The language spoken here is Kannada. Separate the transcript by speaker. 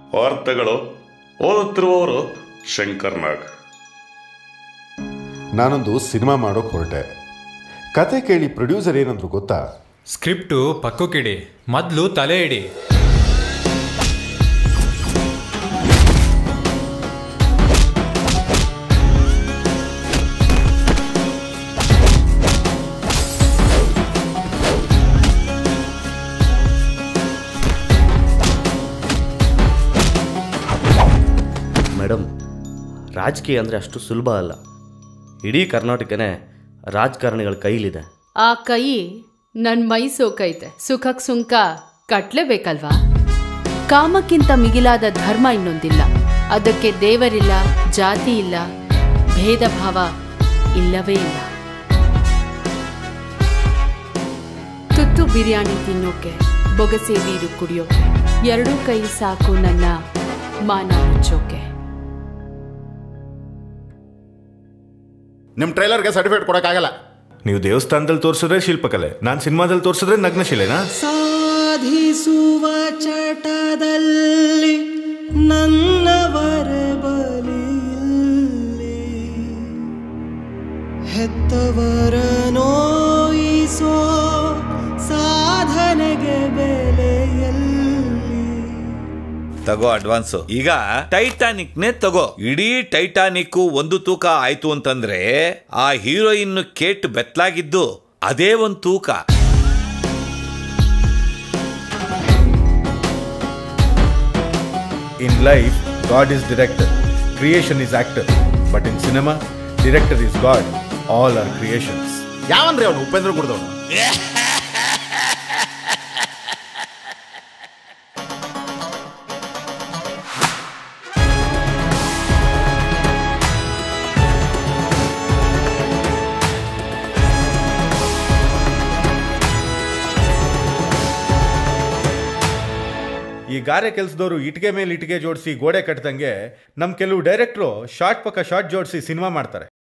Speaker 1: ವಾರ್ತೆಗಳು ಓದುತ್ತಿರುವವರು ಶಂಕರ್ ನಾಗ್
Speaker 2: ನಾನೊಂದು ಸಿನಿಮಾ ಮಾಡೋಕೆ ಹೊರಟೆ ಕತೆ ಕೇಳಿ ಪ್ರೊಡ್ಯೂಸರ್ ಏನಂದ್ರು ಗೊತ್ತಾ
Speaker 3: ಸ್ಕ್ರಿಪ್ಟು ಪಕ್ಕಕ್ಕಿಡಿ ಮೊದಲು ತಲೆ ಇಡಿ
Speaker 4: ಮೇಡಮ್ ರಾಜಕೀಯ ಅಂದರೆ ಅಷ್ಟು ಸುಲಭ ಅಲ್ಲ ಇಡೀ ಕರ್ನಾಟಕನೇ ರಾಜಕಾರಣಿಗಳ ಕೈಲಿದೆ
Speaker 5: ಆ ಕೈ ನನ್ ಮೈ ಸೋಕೈತೆ ಸುಖಕ್ ಸುಂಕ ಕಟ್ಲೇಬೇಕಲ್ವಾ ಕಾಮಕ್ಕಿಂತ ಮಿಗಿಲಾದ ಧರ್ಮ ಇನ್ನೊಂದಿಲ್ಲ ಅದಕ್ಕೆ ದೇವರಿಲ್ಲ ಜಾತಿ ಇಲ್ಲ ಭೇದ ಭಾವ ಇಲ್ಲವೇ ಇಲ್ಲ ತುತ್ತು ಬಿರಿಯಾನಿ ತಿನ್ನೋಕೆ ಬೊಗಸೆ ನೀರು ಕುಡಿಯೋಕೆ ಎರಡೂ ಕೈ ಸಾಕು ನನ್ನ ಮಾನ ಮುಚ್ಚೋಕೆ
Speaker 6: ನಿಮ್ಮ ಟ್ರೈಲರ್ಗೆ ಸರ್ಟಿಫಿಕೇಟ್ ಕೊಡೋಕ್ಕಾಗಲ್ಲ
Speaker 7: ನೀವು ದೇವಸ್ಥಾನದಲ್ಲಿ ತೋರಿಸಿದ್ರೆ ಶಿಲ್ಪಕಲೆ ನಾನು ಸಿನಿಮಾದಲ್ಲಿ ತೋರಿಸಿದ್ರೆ ನಗ್ನಶಿಲೆನಾ
Speaker 8: ಸಾಧಿಸುವ ಚಟದಲ್ಲಿ ನನ್ನವರ ಬಲಿಯಲ್ಲಿ ಹೆತ್ತವರ ನೋಯಿಸೋ ಸಾಧನೆಗೆ ಬೆಲೆಯಲ್ಲಿ
Speaker 9: ತಗೋ ಅಡ್ವಾನ್ಸ್ ಈಗ ಟೈಟಾನಿಕ್ ನೇ ತಗೋ ಇಡೀ ಟೈಟಾನಿಕ್ ಒಂದು ತೂಕ ಆಯ್ತು ಅಂತಂದ್ರೆ ಆ ಹೀರೋಯಿನ್ ಕೇಟ್ ಬೆತ್ತಲಾಗಿದ್ದು ಅದೇ ಒಂದು ತೂಕ
Speaker 7: in life god is director creation is actor but in cinema director is god all are creations
Speaker 6: ಯಾವನ್ರಿ ಅವನು ಉಪೇಂದ್ರ ಗುಡ್ದವನು
Speaker 7: ಈ ಗಾರೆ ಕೆಲಸದವರು ಇಟ್ಟಿಗೆ ಮೇಲೆ ಇಟ್ಟಿಗೆ ಜೋಡಿಸಿ ಗೋಡೆ ಕಟ್ಟದಂಗೆ ನಮ್ಮ ಕೆಲವು ಡೈರೆಕ್ಟ್ರು ಶಾರ್ಟ್ ಪಕ್ಕ ಶಾರ್ಟ್ ಜೋಡಿಸಿ ಸಿನಿಮಾ ಮಾಡ್ತಾರೆ